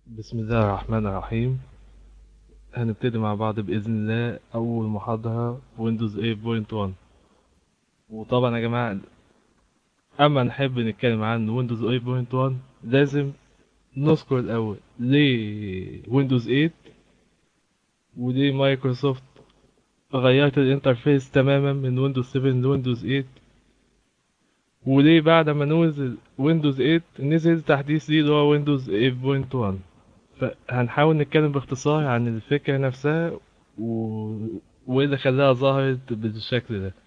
بسم الله الرحمن الرحيم هنبتدي مع بعض بإذن الله أول محاضرة في ويندوز 8.1 وطبعا يا جماعة أما نحب نتكلم عن ويندوز 8.1 لازم نذكر الأول ليه ويندوز 8 وليه مايكروسوفت غيرت الانترفيس تماما من ويندوز 7 لويندوز 8 وليه بعد ما نزل ويندوز 8 نزل تحديث ليه اللي هو ويندوز 8.1 فهنحاول نتكلم باختصار عن الفكرة نفسها و... وايه اللي خلاها ظهرت بالشكل ده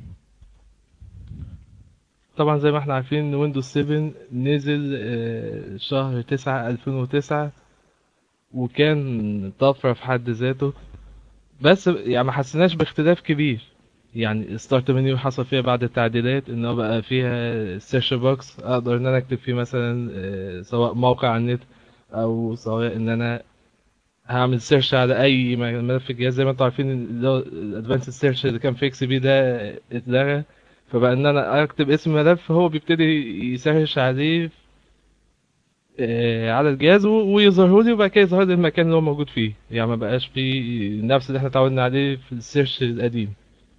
طبعا زي ما احنا عارفين ان ويندوز 7 نزل آه، شهر تسعة ألفين وتسعة وكان طفرة في حد ذاته بس يعني ما حسيناش باختلاف كبير يعني ستارت منيو حصل فيها بعد التعديلات ان هو بقى فيها سيرش بوكس اقدر ان انا اكتب فيه مثلا آه، سواء موقع على النت او سواء ان انا هعمل سيرش على اي ملف في الجهاز زي ما انتم عارفين الادفانس سيرش اللي كان في اكس بي ده اتلغى فبقى ان انا اكتب اسم ملف هو بيبتدي يسيرش عليه آه، على الجهاز و- ويظهره لي وبعد كده يظهر لي المكان اللي هو موجود فيه يعني ما بقاش فيه نفس اللي احنا اتعودنا عليه في السيرش القديم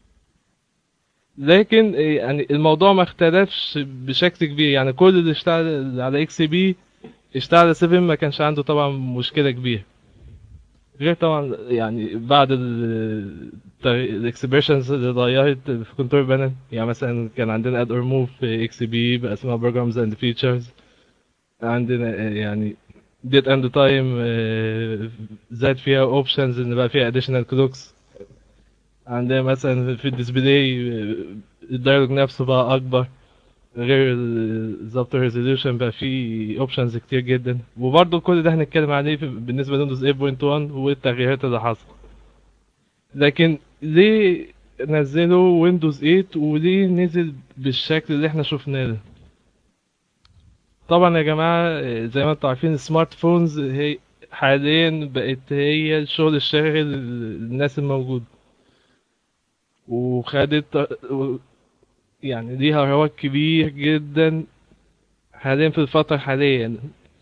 لكن آه، يعني الموضوع ما اختلفش بشكل كبير يعني كل اللي اشتغل على اكس بي اشتغل على 7 ما كانش عنده طبعا مشكلة كبيرة غير طبعا يعني بعد الاكسبريشنز اللي اتغيرت في كنترول بانل يعني مثلا كان عندنا اد اور موف في اكس بي بقى اسمها بروجرامز اند فيتشرز عندنا آه، يعني ديت اند تايم زاد فيها اوبشنز ان بقى فيها اديشنال كلوكس عندنا مثلا في الديسبلاي الدايلوج نفسه بقى اكبر غير ظبط الريزوليوشن بقى فيه اوبشنز كتير جدا وبرضه كل ده هنتكلم عليه في- بالنسبه لويندوز 8.1 والتغييرات اللي حصلت لكن ليه نزلوا ويندوز 8 وليه نزل بالشكل اللي احنا شفناه ده طبعا يا جماعه آه، زي ما انتم عارفين السمارت فونز هي حاليا بقت هي الشغل الشاغل الناس الموجود وخدت يعني ليها رواج كبير جدا حاليا في الفترة الحالية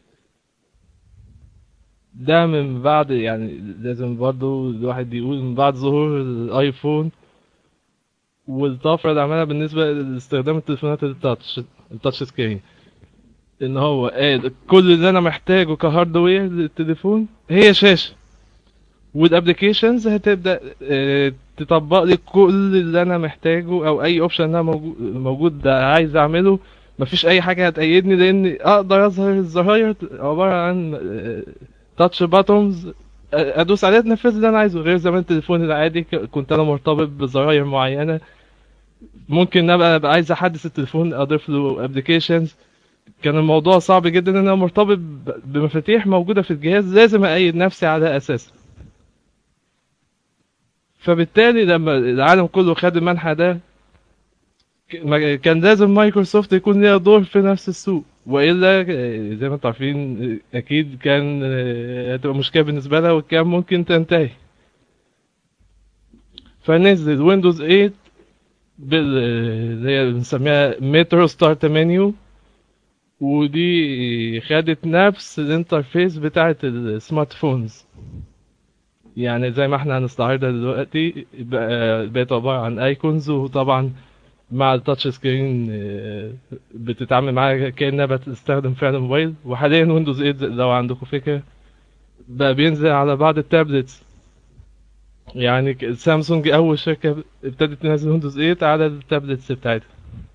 ده من بعد يعني لازم برضو الواحد يقول من بعد ظهور الايفون والطفرة اللي عملها بالنسبة لاستخدام التليفونات التاتش التاتش سكرين ان هو قال كل اللي انا محتاجه كهاردوير للتليفون هي شاشة والابلكيشنز هتبدا آه، تطبق لي كل اللي انا محتاجه او اي اوبشن انا موجود موجود ده عايز اعمله مفيش اي حاجه هتأيدني لان اقدر اظهر الزراير عباره عن تاتش باتونز ادوس عليها تنفذ اللي انا عايزه غير زمان التليفون العادي ك- كنت انا مرتبط بزراير معينه ممكن ابقى ابقى عايز احدث التليفون اضيف له ابلكيشنز كان الموضوع صعب جدا ان انا مرتبط ب- بمفاتيح موجوده في الجهاز لازم اأيد نفسي على اساسها فبالتالي لما العالم كله خد المنحى ده ك- ما- كان لازم مايكروسوفت يكون ليها دور في نفس السوق والا آه، زي ما انتم عارفين آه، اكيد كان آه، هتبقى مشكله بالنسبه لها وكان ممكن تنتهي فنزل ويندوز 8 بال اللي هي بنسميها مترو ستارت منيو ودي خدت نفس الانترفيس بتاعت السمارت فونز يعني زي ما احنا هنستعرضها دلوقتي بقى- بقت عبارة عن ايكونز وطبعا مع التاتش سكرين آه، بتتعامل معاها كأنها بتستخدم فعلا موبايل وحاليا ويندوز 8 لو عندكم فكرة بقى بينزل على بعض التابلتس يعني ك- سامسونج أول شركة ابتدت تنزل ويندوز 8 على التابلتس بتاعتها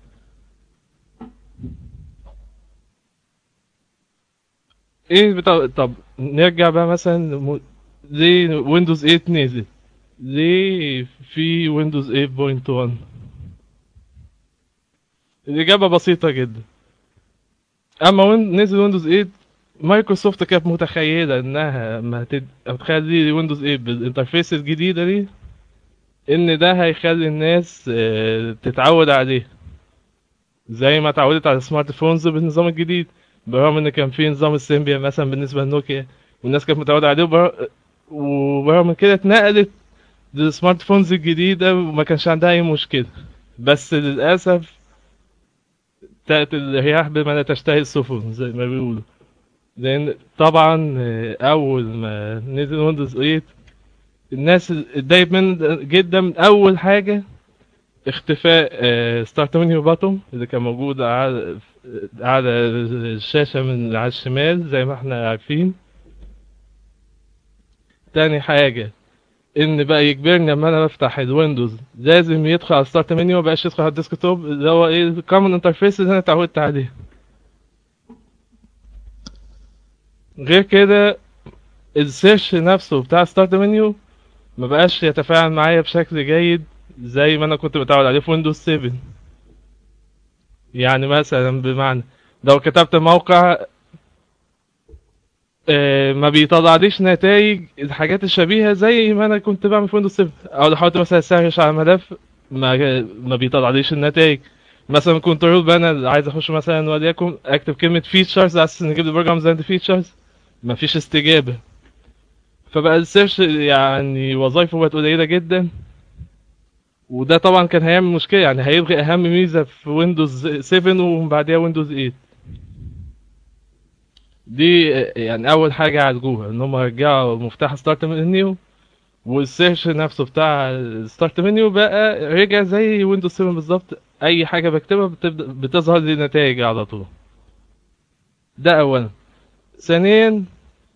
ايه بتا... طب نرجع بقى مثلا م... ليه ويندوز 8 نزل ليه في ويندوز 8.1 الإجابة بسيطة جدا أما وين نزل ويندوز 8 مايكروسوفت كانت متخيلة إنها ما هتد... هتخلي ويندوز 8 بالانترفيس الجديدة دي إن ده هيخلي الناس آه، تتعود عليه زي ما اتعودت على السمارت فونز بالنظام الجديد برغم ان كان في نظام السيمبيا مثلا بالنسبه لنوكيا والناس كانت متعوده عليه وبر- وبرغم من كده اتنقلت للسمارت فونز الجديده وما كانش عندها اي مشكله بس للاسف تأتي الرياح بما لا تشتهي السفن زي ما بيقولوا لان طبعا آه، اول ما نزل ويندوز 8 الناس اتضايقت من جدا من اول حاجه اختفاء ستارت منيو باتوم اللي كان موجود على على الشاشه من على الشمال زي ما احنا عارفين تاني حاجه ان بقى يجبرني لما انا بفتح الويندوز لازم يدخل على ستارت منيو مبقاش يدخل على الديسك توب اللي هو ايه الكومن انترفيس اللي انا اتعودت عليه غير كده السيرش نفسه بتاع ستارت منيو ما بقاش يتفاعل معايا بشكل جيد زي ما انا كنت متعود عليه في ويندوز 7 يعني مثلا بمعنى لو كتبت موقع آه، ما بيطلعليش نتائج الحاجات الشبيهة زي ما انا كنت بعمل في ويندوز 7 او لو حاولت مثلا اسرش على ملف ما ما بيطلعليش النتائج مثلا كنترول بانر عايز اخش مثلا وليكن اكتب كلمة فيتشرز على اساس ان اجيب البروجرامز اند فيتشرز مفيش استجابة فبقى السيرش يعني وظايفه بقت قليلة جدا وده طبعا كان هيعمل مشكلة يعني هيلغي أهم ميزة في ويندوز 7 ومن بعدها ويندوز 8 دي يعني أول حاجة عالجوها إن هم رجعوا مفتاح ستارت منيو والسيرش نفسه بتاع ستارت منيو بقى رجع زي ويندوز 7 بالظبط أي حاجة بكتبها بتبدأ بتظهر لي نتائج على طول ده أولا ثانيا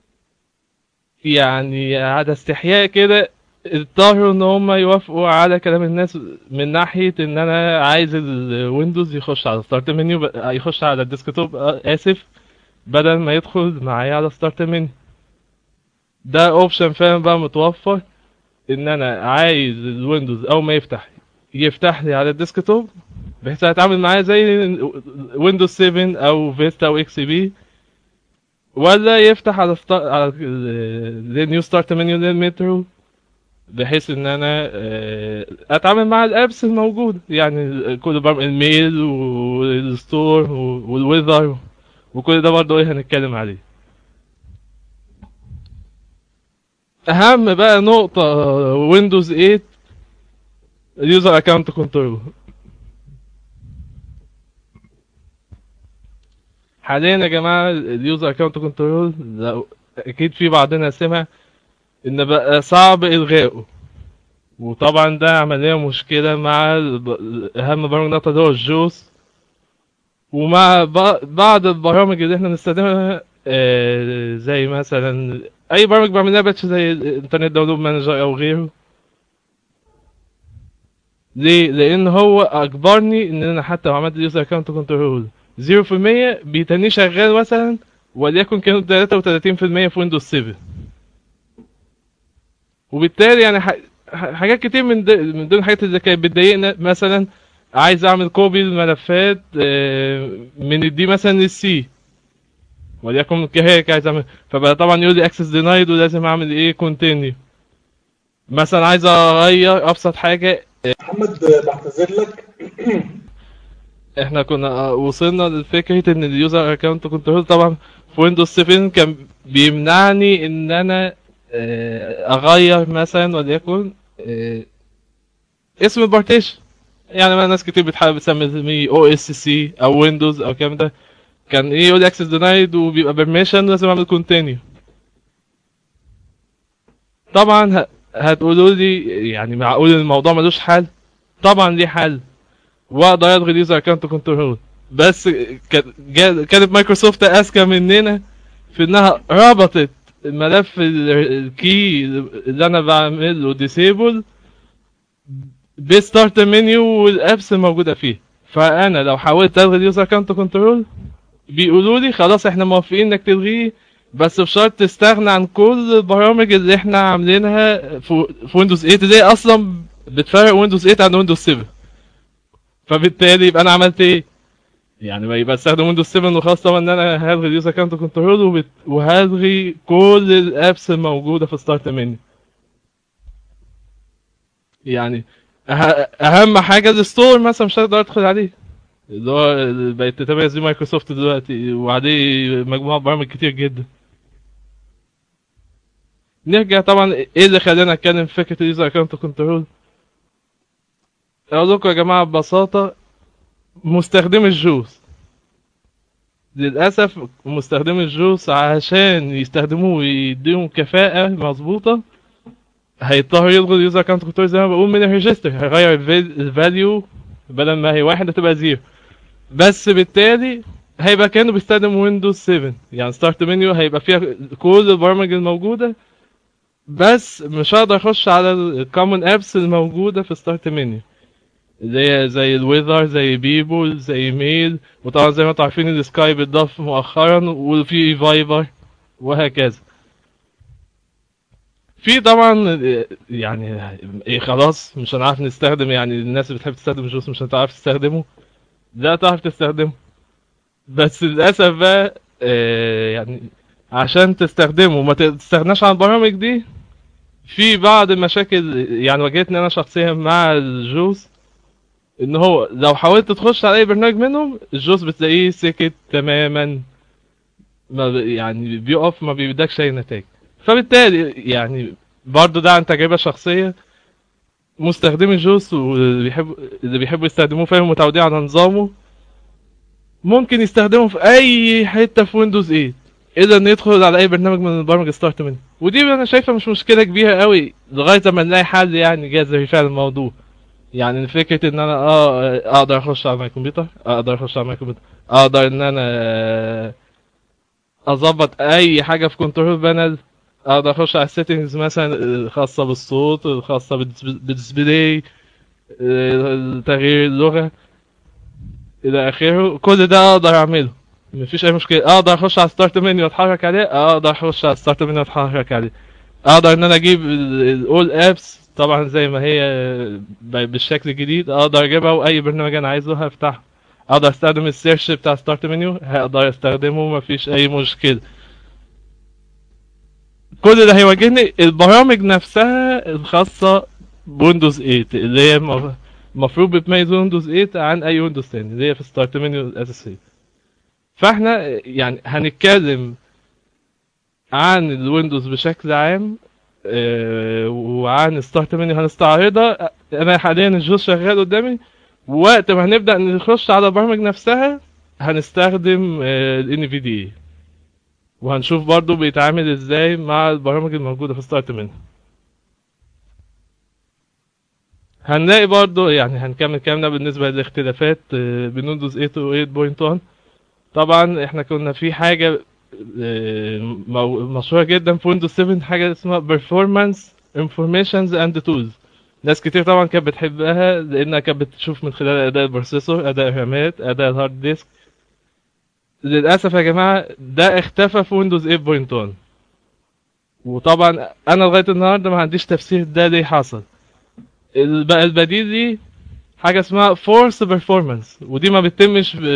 يعني على استحياء كده اضطروا ان هم يوافقوا على كلام الناس من ناحية ان انا عايز الويندوز يخش على ستارت منيو يخش على الديسكتوب اسف بدل ما يدخل معايا على ستارت منيو ده اوبشن فعلا بقى متوفر ان انا عايز الويندوز اول ما يفتح يفتح لي على الديسكتوب بحيث هتعامل معاه زي ويندوز 7 او فيستا او اكس بي ولا يفتح على ستار على النيو ستارت منيو للمترو بحيث ان انا آه، اتعامل مع الابس الموجوده يعني كل برامج الميل والستور والويذر وكل ده برضه ايه هنتكلم عليه اهم بقى نقطه ويندوز 8 اليوزر اكونت كنترول حاليا يا جماعه اليوزر اكونت كنترول لو اكيد في بعضنا سمع ان بقى صعب الغائه وطبعا ده عملية مشكلة مع الب- اهم برامج نقطة اللي هو الجوس ومع ب- بعض البرامج اللي احنا بنستخدمها آه، زي مثلا اي برامج بعملها باتش زي الانترنت داونلود مانجر او غيره ليه؟ لان هو اجبرني ان انا حتى لو عملت اليوزر اكونت كنترول 0% بيتني شغال مثلا وليكن كانوا 33% في ويندوز 7 وبالتالي يعني ح- ح- حاجات كتير من د- من ضمن الحاجات اللي كانت بتضايقنا مثلا عايز اعمل كوبي الملفات آه، من الدي مثلا للسي وليكن كهيك عايز اعمل فبقى طبعا يقول لي اكسس دينايد ولازم اعمل ايه كونتينيو مثلا عايز اغير ابسط حاجه محمد بعتذر لك احنا كنا آه، وصلنا لفكره ان اليوزر اكونت كنترول طبعا في ويندوز 7 كان بيمنعني ان انا آه، اغير مثلا وليكن آه، اسم البارتيشن يعني ما ناس كتير بتحب بتسمي او اس سي او ويندوز او الكلام ده كان ايه يقول اكسس دينايد وبيبقى بيرميشن لازم اعمل كونتينيو طبعا ه- هتقولوا لي يعني معقول الموضوع ملوش حل طبعا ليه حل واقدر الغي اليوزر اكونت كنترول بس كان- جا- كانت مايكروسوفت اذكى مننا في انها ربطت الملف ال- الكي اللي انا بعمله ديسيبل بستارت منيو والابس الموجوده فيه فانا لو حاولت الغي اليوزر اكونت كنترول بيقولوا لي خلاص احنا موافقين انك تلغيه بس بشرط تستغنى عن كل البرامج اللي احنا عاملينها في في ويندوز 8 اللي هي اصلا بتفرق ويندوز 8 عن ويندوز 7 فبالتالي يبقى انا عملت ايه؟ يعني ما يبقى استخدم ويندوز 7 وخلاص طبعا ان انا هلغي اليوزر اكونت كنترول وبت... وهلغي كل الابس الموجوده في ستارت منيو يعني أه... اهم حاجه الستور مثلا مش هقدر ادخل عليه اللي هو اللي بقت تتميز بيه مايكروسوفت دلوقتي وعليه مجموعه برامج كتير جدا نرجع طبعا ايه اللي خلاني اتكلم في فكره اليوزر اكونت كنترول اقول لكم يا جماعه ببساطه مستخدم الجوز للاسف مستخدمي الجوس عشان يستخدموه ويديهم كفاءة مظبوطة هيضطر يلغوا اليوزر اكونت كنترول زي ما بقول من الريجستر هيغير الفاليو بدل ما هي واحد هتبقى زيرو بس بالتالي هيبقى كانه بيستخدم ويندوز 7 يعني ستارت منيو هيبقى فيها كل البرامج الموجودة بس مش هقدر اخش على الكومن ابس الموجودة في ستارت منيو زي زي الويذر زي بيبو زي ميل وطبعا زي ما انتم عارفين السكايب اتضاف مؤخرا وفي فايبر وهكذا في طبعا يعني ايه خلاص مش هنعرف نستخدم يعني الناس اللي بتحب تستخدم الجوس مش هتعرف تستخدمه لا تعرف تستخدمه بس للاسف بقى آه، يعني عشان تستخدمه وما تستغناش عن البرامج دي في بعض المشاكل يعني واجهتني انا شخصيا مع الجوز ان هو لو حاولت تخش على اي برنامج منهم الجوز بتلاقيه سكت تماما ما ب- يعني بيقف ما بيدكش اي نتائج فبالتالي يعني برضو ده عن تجربة شخصية مستخدمي الجوز واللي بيحبوا اللي بيحبوا يستخدموه فاهم متعودين على نظامه ممكن يستخدمه في اي حته في ويندوز 8 اذا انه يدخل على اي برنامج من البرامج ستارت منه ودي انا شايفها مش مشكله كبيره قوي لغايه ما نلاقي حل يعني جذري فعلا الموضوع يعني فكره ان انا اه اقدر اخش على ماي كمبيوتر اقدر اخش على ماي كمبيوتر اقدر ان انا آه، اظبط اي حاجه في كنترول بانل اقدر اخش على السيتنجز مثلا الخاصه بالصوت الخاصه بالديسب- بالديسبلاي آه، تغيير اللغه الى اخره كل ده اقدر اعمله مفيش اي مشكله اقدر اخش على ستارت منيو واتحرك عليه اقدر اخش على ستارت منيو واتحرك عليه اقدر ان انا اجيب الاول ابس طبعا زي ما هي ب- بالشكل الجديد اقدر اجيبها واي برنامج انا عايزه هفتحه اقدر استخدم السيرش بتاع ستارت منيو هقدر استخدمه مفيش اي مشكله كل اللي هيواجهني البرامج نفسها الخاصه بويندوز 8 اللي هي م- المفروض بتميز ويندوز 8 عن اي ويندوز تاني اللي هي في ستارت منيو الاساسيه فاحنا يعني هنتكلم عن الويندوز بشكل عام آه، وعن ستارت منيو هنستعرضها انا حاليا الجوز شغال قدامي وقت ما هنبدا نخش على البرامج نفسها هنستخدم ال NVDA وهنشوف برضو بيتعامل ازاي مع البرامج الموجوده في ستارت منيو هنلاقي برضو يعني هنكمل كلامنا بالنسبة للاختلافات آه، بين ويندوز 8 و 8.1 طبعا احنا كنا في حاجة آه، مو- مشهورة جدا في ويندوز 7 حاجة اسمها performance informations and tools ناس كتير طبعا كانت بتحبها لانها كانت بتشوف من خلال اداء البروسيسور اداء الرامات اداء الهارد ديسك للاسف يا جماعة ده اختفى في ويندوز 8.1 وطبعا انا لغاية النهاردة ما عنديش تفسير ده ليه حصل الب- البديل دي حاجة اسمها فورس بيرفورمانس ودي ما بتتمش ب-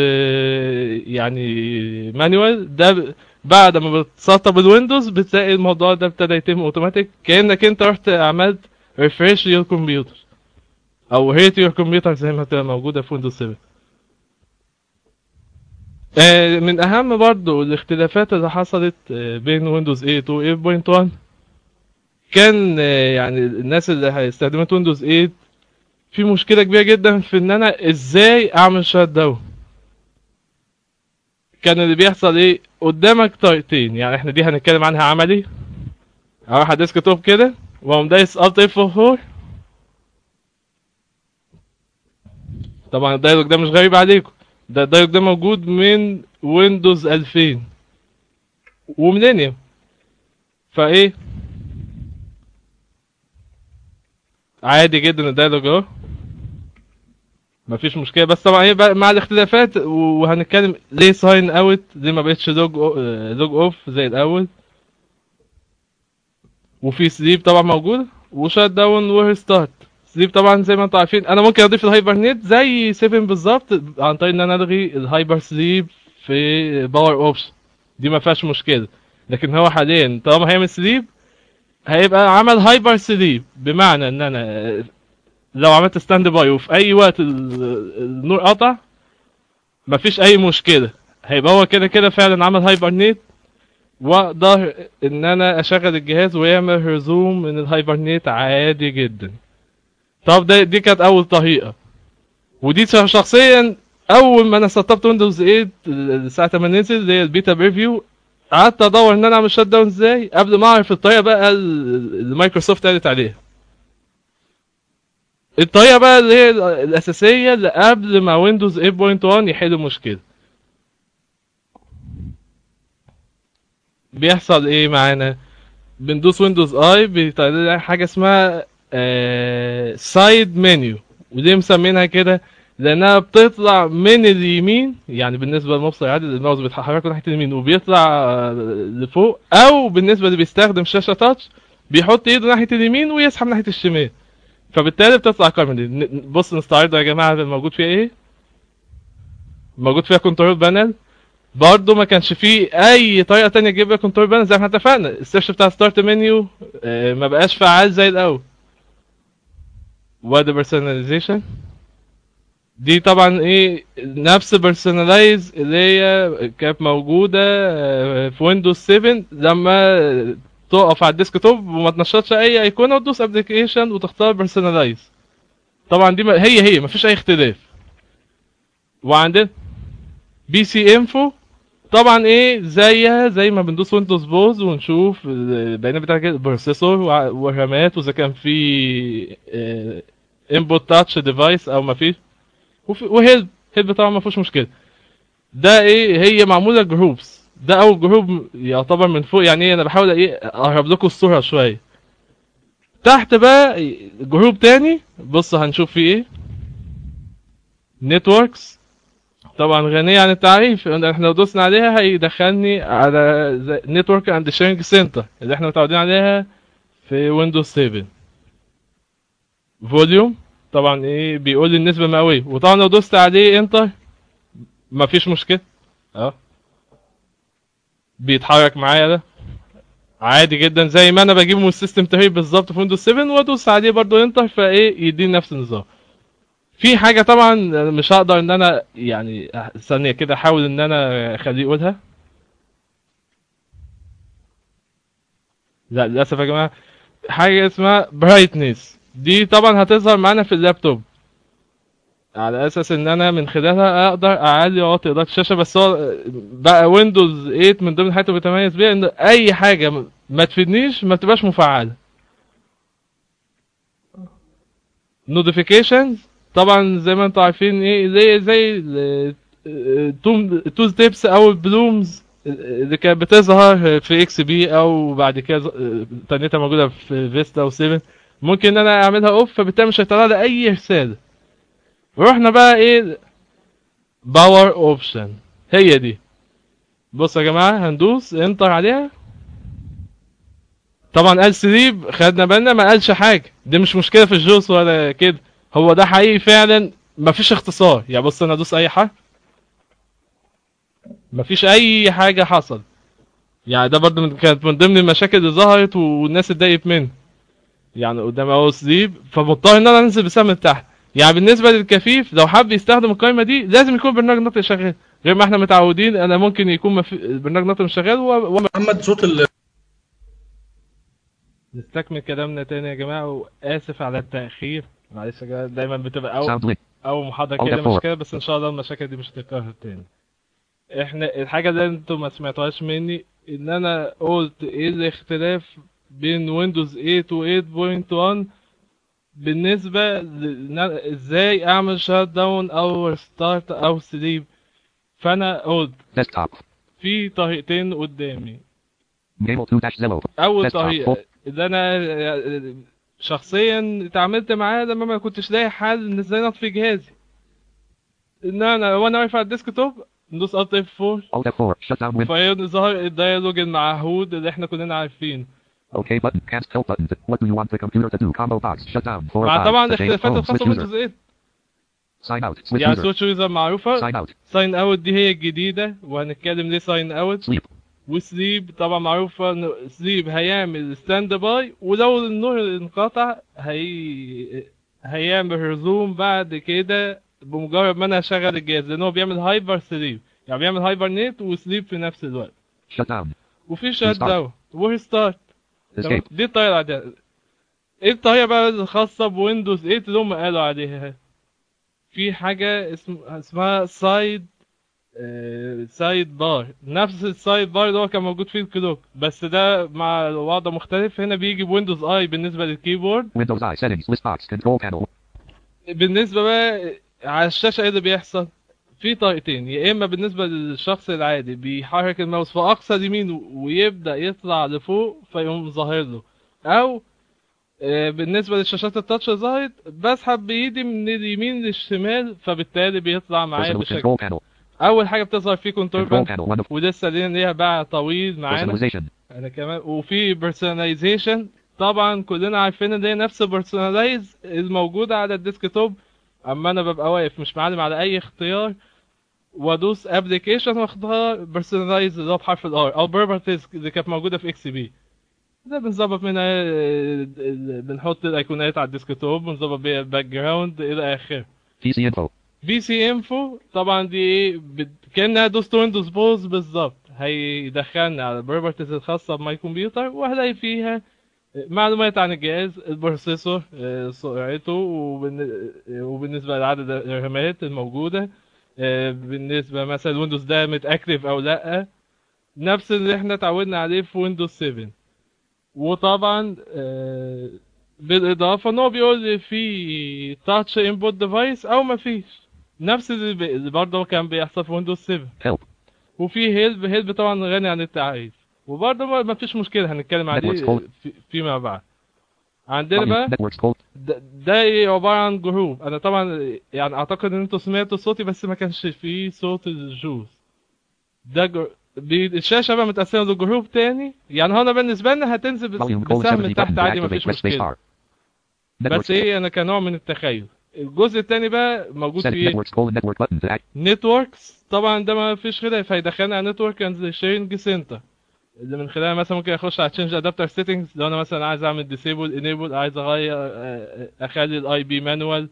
يعني مانوال ده ب- بعد ما بتسطب الويندوز بتلاقي الموضوع ده ابتدى يتم اوتوماتيك كأنك انت رحت عملت ريفريش يور كمبيوتر او هيت يور كمبيوتر زي ما هتبقى موجودة في ويندوز 7 آه، من اهم برضو الاختلافات اللي حصلت آه، بين ويندوز 8 و 8.1 كان آه، يعني الناس اللي استخدمت ويندوز 8 في مشكلة كبيرة جدا في ان انا ازاي اعمل شات داون كان اللي بيحصل ايه قدامك طريقتين يعني احنا دي هنتكلم عنها عملي اروح على الديسك توب كده واقوم دايس الت اف 4 طبعا الدايلوج ده مش غريب عليكم ده الدايلوج ده موجود من ويندوز 2000 وميلينيوم فايه عادي جدا الدايلوج اهو مفيش مشكله بس طبعا ايه بقى مع الاختلافات وهنتكلم ليه ساين اوت ليه ما بقتش لوج لوج اوف زي الاول وفي سليب طبعا موجود وشات داون وريستارت سليب طبعا زي ما انتم عارفين انا ممكن اضيف الهايبر نت زي 7 بالظبط عن طريق ان انا الغي الهايبر سليب في باور اوبشن دي ما فيهاش مشكله لكن هو حاليا طالما هيعمل سليب هيبقى عمل هايبر سليب بمعنى ان انا لو عملت ستاند باي وفي اي وقت ال- النور قطع مفيش اي مشكله هيبقى هو كده كده فعلا عمل هايبر نت واقدر ان انا اشغل الجهاز ويعمل رزوم من الهايبر نت عادي جدا طب ده دي كانت اول طريقه ودي شخصيا اول ما انا سطبت ويندوز 8 الساعه 8 نزل اللي هي البيتا بريفيو قعدت ادور ان انا اعمل شات داون ازاي قبل ما اعرف الطريقه بقى اللي مايكروسوفت قالت عليها الطريقه بقى اللي هي الاساسيه اللي قبل ما ويندوز 8.1 يحل المشكله بيحصل ايه معانا بندوس ويندوز اي بيطلع لنا حاجه اسمها سايد منيو ودي مسمينها كده لانها بتطلع من اليمين يعني بالنسبه للمبصر عادي الماوس بيتحرك ناحيه اليمين وبيطلع آه، لفوق او بالنسبه اللي بيستخدم شاشه تاتش بيحط ايده ناحيه اليمين ويسحب ناحيه الشمال فبالتالي بتطلع القائمه دي ن- بص نستعرضها يا جماعه الموجود فيها ايه موجود فيها كنترول بانل برضه ما كانش فيه اي طريقه تانية تجيب بيها كنترول بانل زي ما احنا اتفقنا السيرش بتاع ستارت منيو ما بقاش فعال زي الاول وادي بيرسوناليزيشن دي طبعا ايه نفس بيرسوناليز اللي هي كانت موجوده آه، في ويندوز 7 لما تقف على الديسك توب وما تنشطش اي ايقونه وتدوس ابلكيشن وتختار بيرسوناليز طبعا دي ما- هي هي مفيش اي اختلاف وعندنا بي سي انفو طبعا ايه زيها زي ما بندوس ويندوز بوز ونشوف البيانات بتاعت البروسيسور وع- والرامات واذا كان في انبوت تاتش ديفايس او ما فيش وفي- وهيلب هيلب طبعا ما فيهوش مشكله ده ايه هي معموله جروبس ده اول جروب يعتبر من فوق يعني ايه انا بحاول ايه اقرب لكم الصوره شويه تحت بقى جروب تاني بص هنشوف فيه ايه نتوركس طبعا غنية عن التعريف احنا لو دوسنا عليها هيدخلني على نتورك اند شيرنج سنتر اللي احنا متعودين عليها في ويندوز 7 فوليوم طبعا ايه بيقول لي النسبة المئوية وطبعا لو دوست عليه انتر مفيش مشكلة اه بيتحرك معايا ده عادي جدا زي ما انا بجيبه من السيستم تري بالظبط في ويندوز 7 وادوس عليه برضو انتر فايه يديني نفس النظام في حاجة طبعا مش هقدر ان انا يعني ثانية كده احاول ان انا اخليه يقولها لا للاسف يا جماعة حاجة اسمها برايتنس دي طبعا هتظهر معانا في اللابتوب على اساس ان انا من خلالها اقدر اعلي واطي اضاءة الشاشة بس هو بقى ويندوز 8 من ضمن الحاجات اللي بيتميز بيها ان اي حاجة ما تفيدنيش ما تبقاش مفعلة نوتيفيكيشنز طبعا زي ما انتم عارفين ايه زي زي التو ستيبس او البلومز اللي كانت بتظهر في اكس بي او بعد كده ز- تانيتها موجوده في فيستا و7 ممكن ان انا اعملها اوف فبالتالي مش هيطلع لي اي رساله رحنا بقى ايه باور اوبشن هي دي بصوا يا جماعه هندوس انتر عليها طبعا قال سليب خدنا بالنا ما قالش حاجه دي مش مشكله في الجوس ولا كده هو ده حقيقي فعلا مفيش اختصار يعني بص انا ادوس اي حاجه مفيش اي حاجه حصل يعني ده برضه من- كانت من ضمن المشاكل اللي ظهرت والناس اتضايقت منها يعني قدام اهو سليب فمضطر ان انا انزل بسهم من تحت يعني بالنسبه للكفيف لو حب يستخدم القائمه دي لازم يكون برنامج نطق شغال غير ما احنا متعودين انا ممكن يكون مف... برنامج نطق مش شغال و... و... محمد صوت ال نستكمل كلامنا تاني يا جماعه واسف على التاخير معلش يا جماعه دايما بتبقى أو... Sound link. او محاضره أو كده دفور. مشكله بس ان شاء الله المشاكل دي مش هتتكرر تاني احنا الحاجه اللي انتوا ما سمعتوهاش مني ان انا قلت ايه الاختلاف بين ويندوز 8 و 8.1 بالنسبه ل... ازاي اعمل شات داون او ستارت او سليب فانا قلت Desktop. في طريقتين قدامي Enable 2 dash Zello. اول Desktop. طريقه اللي انا شخصيا اتعاملت معاه لما ما كنتش لاقي حل ان ازاي اطفي جهازي ان انا وانا واقف على الديسك توب ندوس الت اف 4 Alt F4. Shut down Win. فيظهر الديالوج المعهود اللي احنا كلنا عارفينه OK button. Can't help button. What do you want the computer to do? Combo box. Shut down. 4 مع 5. طبعا Change الاختلافات home. الخاصه Switch user. بويندوز 8 Sign out. Switch يعني user. سويتش يوزر معروفه Sign out. ساين اوت دي هي الجديده وهنتكلم ليه ساين اوت Sleep. وسليب طبعا معروفة ان سليب هيعمل ستاند باي ولو النور انقطع هي هيعمل رزوم بعد كده بمجرد ما انا هشغل الجهاز لان هو بيعمل هايبر سليب يعني بيعمل هايبر نت وسليب في نفس الوقت Shut down. وفي شات Restart. داون وريستارت تمام؟ Escape. دي الطريقة العادية ايه الطريقة بقى الخاصة بويندوز 8 اللي هم قالوا عليها في حاجه اسم... اسمها سايد سايد بار نفس السايد بار اللي هو كان موجود فيه الكلوك بس ده مع وضع مختلف هنا بيجي بويندوز اي بالنسبه للكيبورد Windows I settings list box control panel. بالنسبه بقى على الشاشه ايه اللي بيحصل في طريقتين يا اما بالنسبه للشخص العادي بيحرك الماوس في اقصى اليمين ويبدا يطلع لفوق فيقوم ظاهر له او آه، بالنسبه للشاشات التاتش ظهرت بسحب بايدي من اليمين للشمال فبالتالي بيطلع معايا Personal بشكل control panel. اول حاجه بتظهر فيه كنترول Control بان panel. One of ولسه لينا ليها باع طويل معانا personalization. انا كمان وفي بيرسوناليزيشن طبعا كلنا عارفين ان هي نفس البيرسوناليز الموجوده على الديسكتوب اما انا ببقى واقف مش معلم على اي اختيار وادوس ابلكيشن واختار بيرسوناليز اللي هو بحرف الار او بروبرتيز اللي كانت موجوده في اكس بي ده بنظبط منها آه، ال- بنحط الايقونات على الديسكتوب بنظبط بيها الباك جراوند الى اخره PC info. في سي انفو طبعا دي ايه بت... كانها دوست ويندوز بوز بالظبط هيدخلنا على البروبرتيز الخاصه بماي كمبيوتر وهلاقي فيها معلومات عن الجهاز البروسيسور آه، سرعته وبالن... وبالنسبه لعدد الرامات الموجوده آه، بالنسبه مثلا الويندوز ده متاكتف او لا نفس اللي احنا اتعودنا عليه في ويندوز 7 وطبعا آه، بالاضافه ان هو بيقول لي في تاتش انبوت ديفايس او ما فيش نفس اللي ب- اللي برضه كان بيحصل في ويندوز 7 Help. وفي هيلب هيلب طبعا غني عن التعريف وبرضه ما ما فيش مشكله هنتكلم عليه Networks call. في- فيما بعد عندنا بقى Volume. Networks code. ده, ده إيه عباره عن جروب انا طبعا يعني اعتقد ان انتوا سمعتوا صوتي بس ما كانش فيه صوت الجوز ده جر... بي- الشاشه بقى متقسمه لجروب تاني يعني هنا بالنسبه لنا هتنزل بس- Volume colon بسهم 70 من تحت button to عادي ما activate فيش press space مشكله bar. Networks. بس ايه انا كنوع من التخيل الجزء التاني بقى موجود Set فيه networks colon network button to act. نتوركس طبعا ده ما فيش خلاف هيدخلنا على نتورك اند شيرنج سنتر اللي من خلالها مثلا ممكن اخش على تشينج ادابتر سيتنجز لو انا مثلا عايز اعمل ديسيبل انيبل عايز اغير آه، اخلي الاي بي مانوال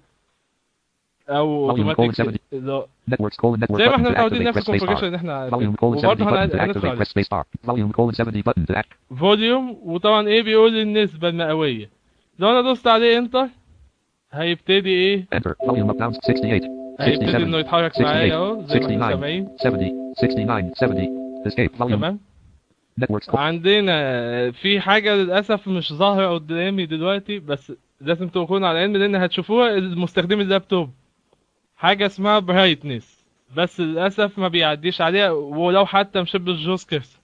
او Volume colon اوتوماتيك لو- Networks colon network زي ما button احنا to متعودين activate نفس press space الكونفجريشن bar. اللي احنا عارفينه Volume colon 70 وبرضه button to هن- activate هندخل press space bar. Volume colon 70 button to act. فوليوم وطبعا ايه بيقول لي النسبة المئوية لو انا دوست عليه انتر هيبتدي ايه Enter. Volume up down 68. هيبتدي انه 67. يتحرك معايا اهو 68. زي ما احنا 69. سامعين 70. 69. 70. Escape. Volume. تمام Networks colon. عندنا في حاجة للأسف مش ظاهرة قدامي دلوقتي بس لازم تكونوا على علم لأن هتشوفوها المستخدم اللابتوب حاجة اسمها برايتنس بس للأسف ما بيعديش عليها ولو حتى مشب الجوز كيرسر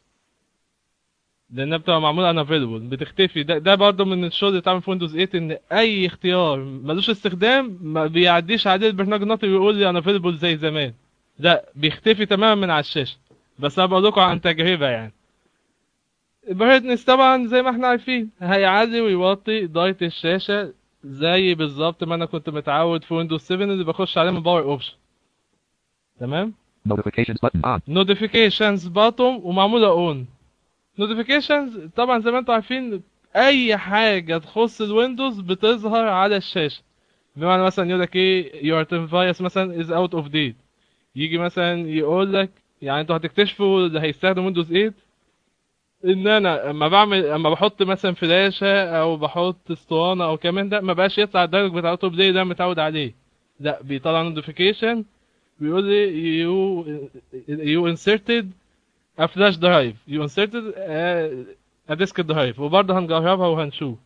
لأنها بتبقى معمولة انافيلبل بتختفي ده, ده برضه من الشغل اللي اتعمل في ويندوز 8 إن أي اختيار ملوش استخدام ما بيعديش عليه البرنامج الناطق ويقول لي انافيلبل زي زمان لا بيختفي تماما من على الشاشة بس أنا بقول لكم عن تجربة يعني البرايتنس طبعا زي ما احنا عارفين هيعلي ويوطي إضاءة الشاشة زي بالظبط ما انا كنت متعود في ويندوز 7 اللي بخش عليه من باور اوبشن تمام Notifications button on. نوتيفيكيشنز باتوم ومعموله اون نوتيفيكيشنز طبعا زي ما انتم عارفين اي حاجه تخص الويندوز بتظهر على الشاشه بمعنى مثلا يقول لك ايه your device مثلا is out of date يجي مثلا يقول لك يعني انتوا هتكتشفوا اللي هيستخدم ويندوز 8 ان انا اما بعمل اما بحط مثلا فلاشه او بحط اسطوانه او كمان ده ما بقاش يطلع الدرج بتاع الاوتو بلاي ده متعود عليه لا بيطلع نوتيفيكيشن بيقول لي you you inserted a flash drive you inserted a, a disk drive وبرضه هنجربها وهنشوف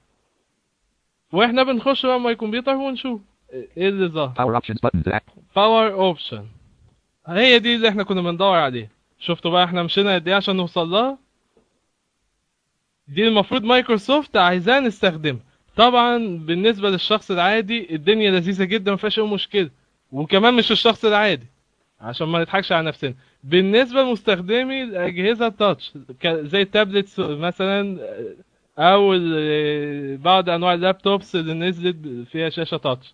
واحنا بنخش بقى ماي كمبيوتر ونشوف ايه اللي ظهر Power options button to act. باور اوبشن هي دي اللي احنا كنا بندور عليها شفتوا بقى احنا مشينا قد ايه عشان نوصل لها دي المفروض مايكروسوفت عايزاه نستخدمها طبعا بالنسبه للشخص العادي الدنيا لذيذه جدا ما فيهاش اي مشكله وكمان مش الشخص العادي عشان ما نضحكش على نفسنا بالنسبه لمستخدمي الاجهزه التاتش ك- زي التابلتس مثلا او ال- بعض انواع اللابتوبس اللي نزلت فيها شاشه تاتش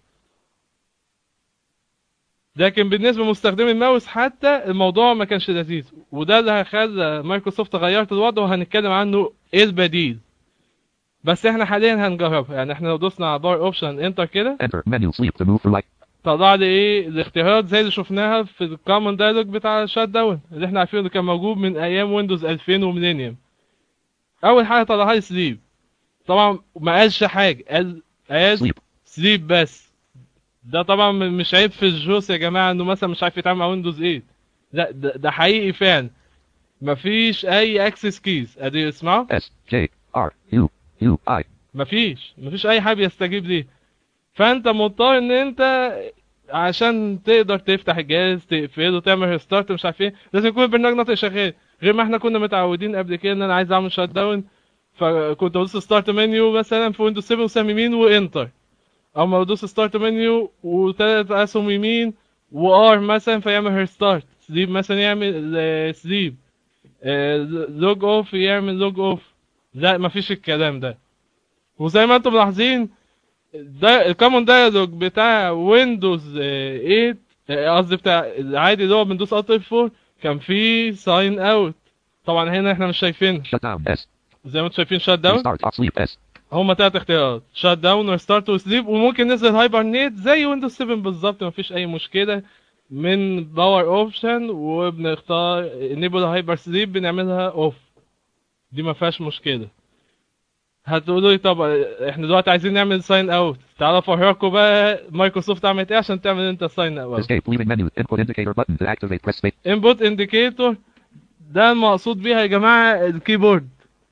لكن بالنسبه لمستخدمي الماوس حتى الموضوع ما كانش لذيذ وده اللي هيخلى مايكروسوفت غيرت الوضع وهنتكلم عنه ايه البديل بس احنا حاليا هنجربها يعني احنا لو دوسنا على باور اوبشن انتر كده Enter. Menu sleep to move through light. طلع لي ايه الاختيارات زي اللي شفناها في الكومن دايلوج بتاع الشات داون اللي احنا عارفينه اللي كان موجود من ايام ويندوز 2000 وميلينيوم اول حاجه طلعها لي سليب طبعا ما قالش حاجه قال قال Sleep. سليب بس ده طبعا م- مش عيب في الجوس يا جماعه انه مثلا مش عارف يتعامل مع ويندوز 8 لا ده, ده حقيقي فعلا مفيش اي اكسس كيز ادي اسمعوا S J R U U I. مفيش مفيش اي حد يستجيب ليه فانت مضطر ان انت عشان تقدر تفتح الجهاز تقفله تعمل ريستارت مش عارف ايه لازم يكون البرنامج ناطق شغال غير ما احنا كنا متعودين قبل كده ان انا عايز اعمل شات داون فكنت بدوس ستارت منيو مثلا في ويندوز 7 وسهم يمين وانتر او ما بدوس ستارت منيو وثلاث اسهم يمين وار مثلا فيعمل ريستارت سليب مثلا يعمل سليب لوج اوف يعمل لوج اوف لا مفيش الكلام ده وزي ما انتم ملاحظين ده الكومن دايلوج بتاع ويندوز 8 آه، قصدي بتاع العادي اللي هو بندوس الت 4 كان فيه ساين اوت طبعا هنا احنا مش شايفين Shut down S. زي ما انتم شايفين شات داون Restart off sleep S. هما تلات اختيارات شات داون وريستارت وسليب وممكن ننزل هايبرنيت زي ويندوز 7 بالظبط مفيش اي مشكله من باور اوبشن وبنختار انيبل هايبر سليب بنعملها اوف دي ما فيهاش مشكله هتقولوا لي طب احنا دلوقتي عايزين نعمل ساين اوت تعالوا افرجكم بقى مايكروسوفت عملت ايه عشان تعمل انت ساين اوت Escape leaving menu. Input indicator button to activate. Press space. انبوت انديكيتور ده المقصود بيها يا جماعه الكيبورد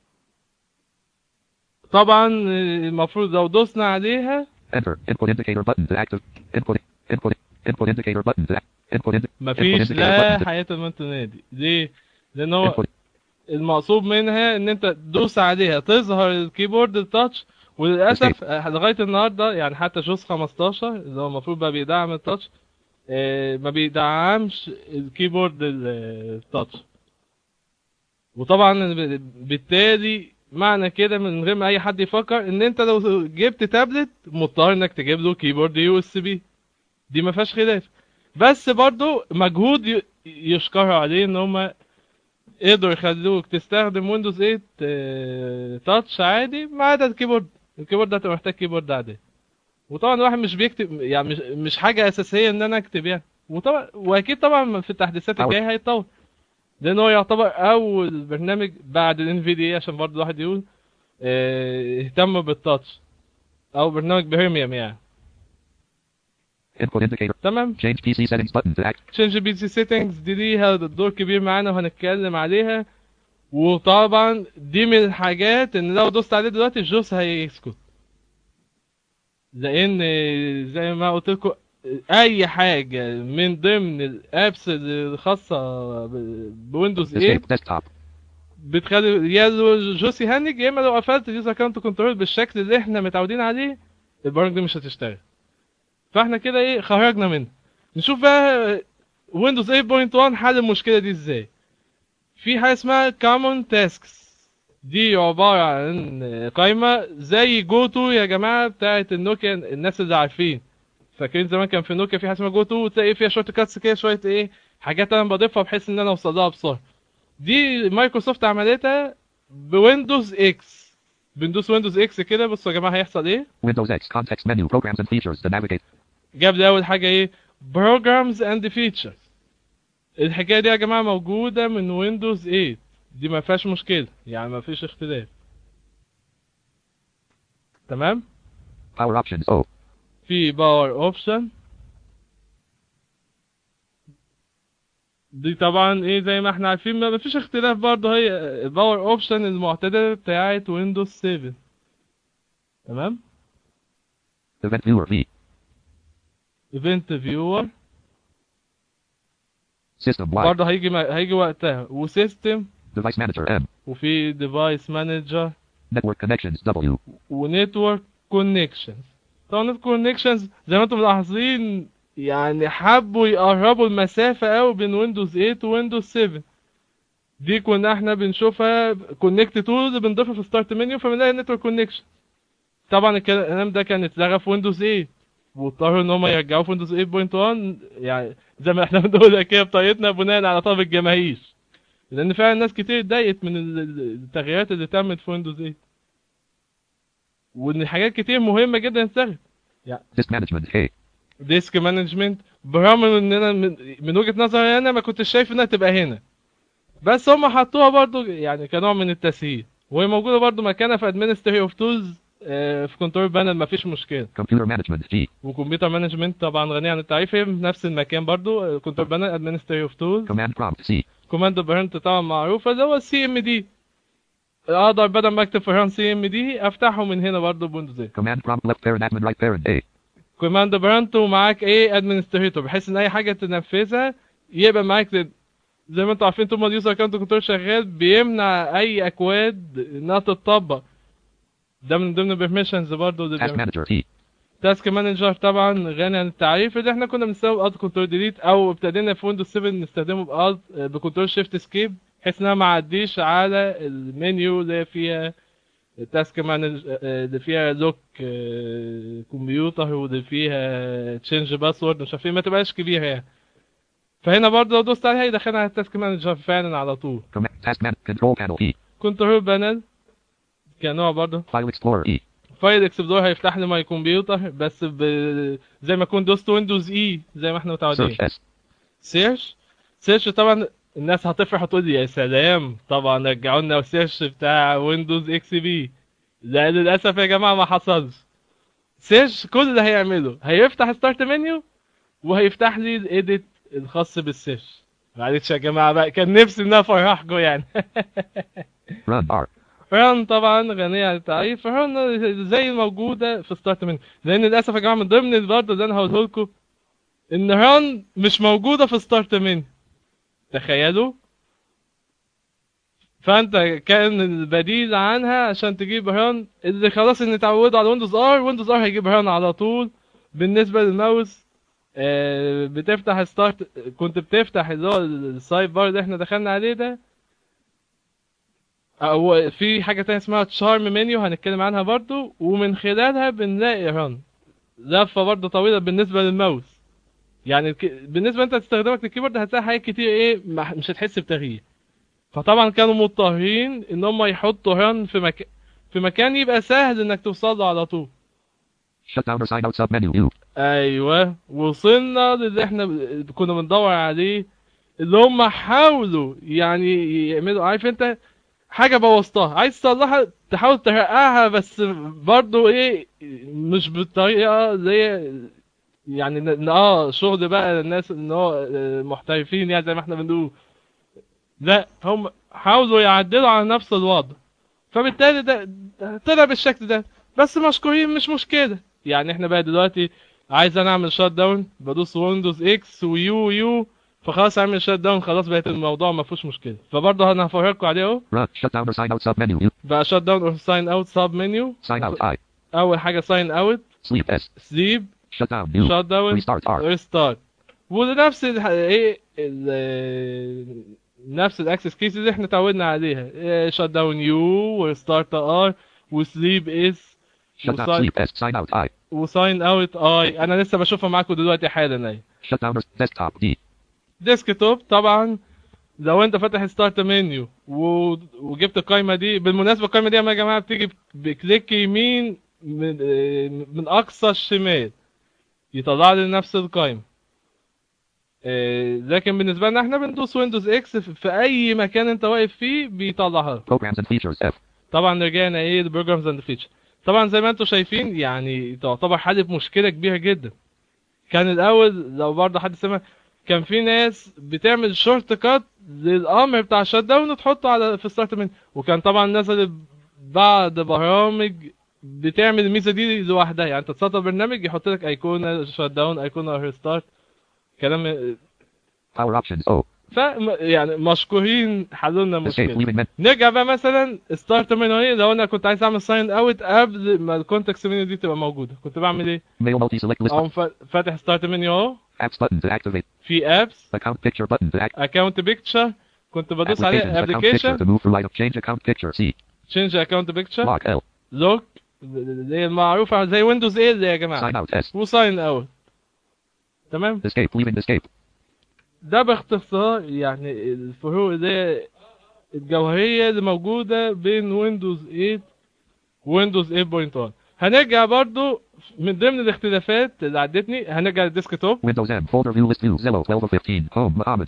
طبعا المفروض لو دوسنا عليها Enter. Input indicator button to active. Input. Input. Input indicator button to act- Input. Indi- input مفيش indicator لا button to حياة ما تنادي ليه؟ لأن هو input. المقصود منها إن أنت تدوس عليها تظهر الكيبورد التاتش وللأسف آه، لغاية النهاردة يعني حتى جوز 15 اللي هو المفروض بقى بيدعم التاتش آه، ما بيدعمش الكيبورد ال- التاتش وطبعا ب- بالتالي معنى كده من غير ما اي حد يفكر ان انت لو جبت تابلت مضطر انك تجيب له كيبورد يو اس بي دي ما فيهاش خلاف بس برضو مجهود ي- يشكروا عليه ان هم قدروا يخلوك تستخدم ويندوز 8 آه، تاتش عادي ما عدا الكيبورد الكيبورد ده هتبقى محتاج كيبورد عادي وطبعا الواحد مش بيكتب يعني مش مش حاجه اساسيه ان انا اكتب يعني وطبعا واكيد طبعا في التحديثات أول. الجايه هيتطور لان هو يعتبر اول برنامج بعد الانفيديا عشان برضه الواحد يقول آه، اهتم بالتاتش او برنامج بريميوم يعني Input indicator. تمام Change PC settings button to act. تشينج بي سي سيتنجز دي ليها دور كبير معانا وهنتكلم عليها وطبعا دي من الحاجات ان لو دوست عليه دلوقتي الجوس هيسكت لان زي ما قلت لكم اي حاجه من ضمن الابس الخاصه ب- بويندوز 8 Escape desktop. بتخلي يا لو جوس يهنج يا اما لو قفلت اليوزر اكونت كنترول بالشكل اللي احنا متعودين عليه البرامج دي مش هتشتغل فاحنا كده ايه خرجنا منه نشوف بقى ويندوز 8.1 حل المشكله دي ازاي في حاجه اسمها كومن تاسكس دي عباره عن قائمه زي جو تو يا جماعه بتاعه النوكيا الناس اللي عارفين فاكرين زمان كان في نوكيا في حاجه اسمها جو تو وتلاقي فيها شويه كاتس كده شويه ايه حاجات انا بضيفها بحيث ان انا اوصل لها بسرعه دي مايكروسوفت عملتها بويندوز اكس بندوس ويندوز اكس كده بصوا يا جماعه هيحصل ايه Windows X context menu programs and features to navigate. جاب لي اول حاجه ايه programs and features الحكايه دي يا جماعه موجوده من ويندوز 8 دي ما فيهاش مشكله يعني ما فيش اختلاف تمام Power options O. في باور اوبشن دي طبعا ايه زي ما احنا عارفين ما فيش اختلاف برضه هي الباور اوبشن المعتدله بتاعت ويندوز 7 تمام Event viewer V. ايفنت فيور System Y. برضه هيجي هيجي وقتها وسيستم Device manager M. وفي ديفايس مانجر Network connections W. ونتورك كونكشنز طبعا نتورك كونكشنز زي ما انتم ملاحظين يعني حبوا يقربوا المسافة قوي بين ويندوز 8 وويندوز 7 دي كنا احنا بنشوفها كونكت تو اللي بنضيفها في ستارت منيو فبنلاقي نتورك كونكشن طبعا الكلام ده كان اتلغى في ويندوز 8 واضطروا ان هم يرجعوه في ويندوز 8.1 يعني زي ما احنا بنقول كده بطريقتنا بناء على طلب الجماهير لان فعلا ناس كتير اتضايقت من ال- ال- التغييرات اللي تمت في ويندوز 8 وان حاجات كتير مهمه جدا اتلغت Disk management K. ديسك مانجمنت برغم ان انا من, من وجهه نظري انا ما كنتش شايف انها تبقى هنا بس هم حطوها برضو يعني كنوع من التسهيل وهي موجوده برضو مكانها في ادمنستري اوف تولز آه، في كنترول بانل مفيش مشكله Computer management G. وكمبيوتر مانجمنت طبعا غنية عن التعريف هي في نفس المكان برضو كنترول بانل ادمنستريتيف تولز Command prompt C. كوماند بارنت طبعا معروفه اللي هو السي ام دي اقدر بدل ما اكتب فرعون سي ام دي افتحه من هنا برضو بويندوز Command prompt left parent admin right parent A. كوماند بارنت ومعاك ايه ادمنستريتور بحيث ان اي حاجه تنفذها يبقى معاك زي- زي ما انتوا عارفين طول ما اليوزر اكونت كنترول شغال بيمنع اي اكواد انها تتطبق ده من ضمن البرميشنز برضه اللي Task بيعمل- manager T. تاسك مانجر طبعا غني عن التعريف اللي احنا كنا بنستخدمه بالت كنترول ديليت او ابتدينا في ويندوز 7 نستخدمه بالت بكنترول شيفت سكيب بحيث انها ما عديش على المنيو اللي فيها تاسك مانج اللي فيها لوك كمبيوتر واللي فيها تشينج باسورد مش عارف ايه ما تبقاش كبيره يعني فهنا برضه لو دوست عليها يدخلنا على التاسك مانجر فعلا على طول Command task man control panel E. كنترول بانل كنوع برضه File explorer E. فايل اكسبلور هيفتح لي ماي كمبيوتر بس ب... زي ما اكون دوست ويندوز اي زي ما احنا متعودين Search S. سيرش سيرش طبعا الناس هتفرح وتقول يا سلام طبعا رجعوا لنا السيرش بتاع ويندوز اكس بي لا للاسف يا جماعه ما حصلش سيرش كل اللي هيعمله هيفتح ستارت منيو وهيفتح لي الايديت الخاص بالسيرش معلش يا جماعه بقى كان نفسي ان انا افرحكم يعني Run R. ران طبعا غنية عن التعريف ران زي موجودة في ستارت منيو لأن للأسف يا جماعة من ضمن برضه اللي أنا هقوله لكم إن ران مش موجودة في ستارت منيو تخيلوا فأنت كان البديل عنها عشان تجيب ران اللي خلاص إن اتعودوا على ويندوز ار ويندوز ار هيجيب ران على طول بالنسبة للماوس آه، بتفتح ستارت كنت بتفتح اللي هو السايد بار اللي احنا دخلنا عليه ده هو في حاجة تانية اسمها تشارم منيو هنتكلم عنها برضو ومن خلالها بنلاقي ران لفة برضو طويلة بالنسبة للماوس يعني الك... بالنسبة انت تستخدمك للكيبورد هتلاقي حاجات كتير ايه مح- مش هتحس بتغيير فطبعا كانوا مضطرين ان هم يحطوا ران في مكان في مكان يبقى سهل انك توصل له على طول Shut down or sign out submenu U. ايوه وصلنا للي احنا ب- كنا بندور عليه اللي هم حاولوا يعني يعملوا عارف انت حاجه بوظتها عايز تصلحها تحاول تحققها بس برضو ايه مش بالطريقه زي يعني ن- ن- اه شغل بقى الناس ان هو آه، محترفين يعني زي ما احنا بنقول لا هم حاولوا يعدلوا على نفس الوضع فبالتالي ده ده طلع بالشكل ده بس مشكورين مش مشكله يعني احنا بقى دلوقتي عايز انا اعمل شات داون بدوس ويندوز اكس ويو يو فخلاص اعمل شات داون خلاص بقت الموضوع ما فيهوش مشكله فبرضه انا هفرجكم عليه اهو Run. Shut down or sign out submenu U. بقى شات داون اور ساين اوت سب منيو Sign out I. اول حاجه ساين اوت Sleep S. سليب Shut down U. شات داون Restart R. ريستارت ولنفس الح... ايه ال... نفس الاكسس كيسز اللي احنا اتعودنا عليها شات داون يو وريستارت ار وسليب اس Shut down وساين sleep S. Sign out I. وساين اوت اي انا لسه بشوفها معاكم دلوقتي حالا اهي Shut down or desktop D. ديسكتوب طبعا لو انت فاتح ستارت منيو و... وجبت القايمه دي بالمناسبه القايمه دي يا جماعه بتيجي بكليك يمين من آه، من اقصى الشمال يطلع لي نفس القايمه آه، لكن بالنسبه لنا احنا بندوس ويندوز اكس في في اي مكان انت واقف فيه بيطلعها لك. Programs and features F. طبعا رجعنا ايه البروجرامز اند فيتشر طبعا زي ما انتم شايفين يعني تعتبر حل مشكله كبيره جدا كان الاول لو برضه حد سمع كان في ناس بتعمل شورت كات للامر بتاع الشات داون وتحطه على في ستارت من وكان طبعا نزل بعض برامج بتعمل الميزه دي لوحدها يعني انت تسطب برنامج يحط لك ايقونه شات داون ايقونه ريستارت كلام Power options O. ف يعني مشكورين حلوا لنا Escape المشكله leaving men. نرجع بقى مثلا ستارت منيو ايه لو انا كنت عايز اعمل ساين اوت قبل ما الكونتكست منيو دي تبقى موجوده كنت بعمل ايه؟ Mail multi select list. اقوم فا- فاتح ستارت منيو اهو Apps button to activate. في ابس Account picture button to act. اكونت بيكتشر كنت بدوس Applications. عليه Account picture ابلكيشن to move for light of change account picture C. تشينج اكونت بيكتشر Lock L. لوك اللي هي المعروفه زي ويندوز ايه اللي يا جماعه Sign out S. وساين اوت تمام Escape leaving escape. ده باختصار يعني الفروق اللي هي الجوهرية اللي موجودة بين ويندوز 8 ويندوز 8.1 هنرجع برضو من ضمن الاختلافات اللي عدتني هنرجع للديسكتوب Windows M. Folder view list view. Zello 12 of 15. Home. Mohammed.